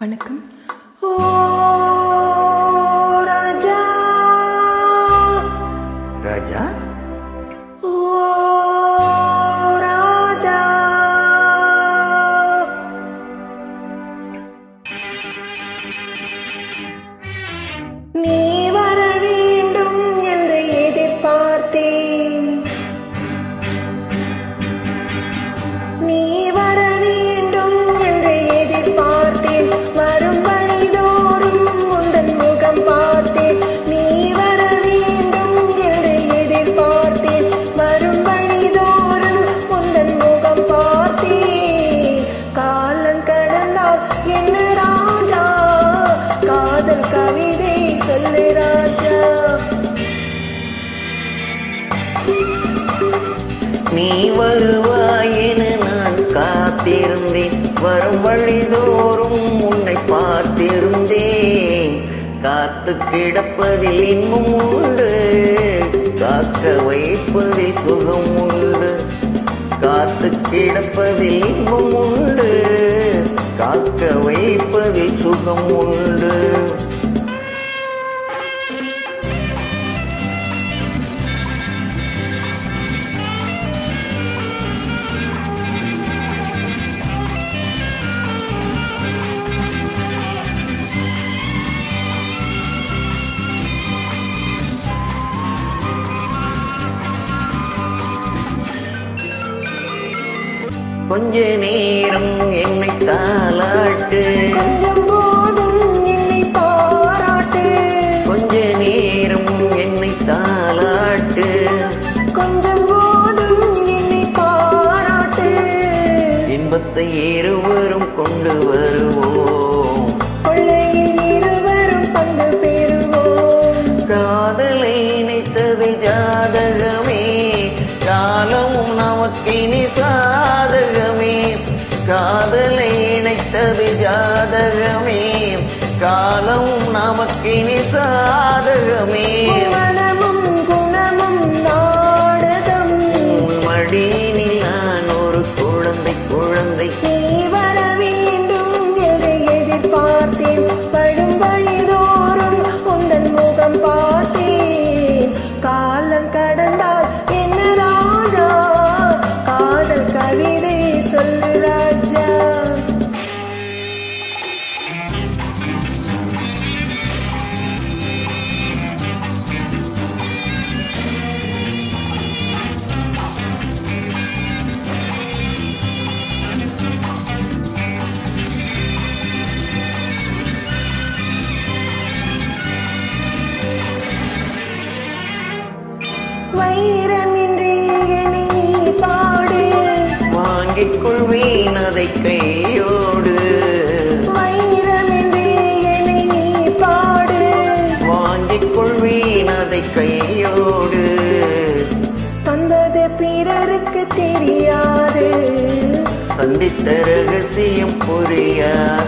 வணக்கம் ஓ ராஜா ராஜா ஓ ராஜா நீ வர வேண்டும் என்று எதிர்பார்த்தேன் நீ வர வேண்டும் என்று எதிர்பார்த்தேன் வரும் வழிதோறும் உந்தன் முகம் பார்த்தேன் நீ வர வேண்டும் என்று எதிர்பார்த்தேன் வரும் வழிதோறும் உந்தன் முகம் பார்த்தேன் காலம் கடந்தால் என்ன ராஜா காதல் கவிதை சொல்லு ராஜா நீ வருவாய் என நான் காத்திருந்தேன் வரும் வழிதோறும் உன்னை பார்த்திருந்தேன் காத்து கிடப்பதில் இன்பம் உண்டு காக்க வைப்பதில் சுகம் உண்டு காத்து கிடப்பதில் இன்பம் உண்டு காக்க வைப்பதில் சுகம் உண்டு கொஞ்ச நேரம் என்னை தாளாட்டு கொஞ்சம் போதும் என்னை பாராட்டு கொஞ்ச நேரம் என்னை தாளாட்டு கொஞ்சம் போதும் என்னை பாராட்டு இன்பத்தை இருவரும் கொண்டு வருவோம் கொள்ளையில் இருவரும் பங்கு பெறுவோம் காதலை இணைத்தது ஜாதகமே காலமும் நமக்கினி சாதகமே காதலை இணைத்தது ஜாதகமே காலமும் நமக்கினி சாதகமே மனமும் குணமும் நாடகம் உன் மடியினில் நான் ஒரு குழந்தை குழந்தை நீ வர வேண்டும் என்று எதிர்பார்த்தேன் படும் வழிதோறும் உந்தன் முகம் பார்த்தேன் காலம் கடந்தால் என்ன ராஜா காதல் கவிதை சொல்லு ராஜா வைரமின்றி என்னை நீ பாடு வாங்கிக் கொள்வேன் அதை கையோடு வைரமின்றி என்னை நீ பாடு வாங்கிக் கொள்வேன் அதை கையோடு தந்தது பிறருக்கு தெரியாது சந்தித்த ரகசியம் புரியாது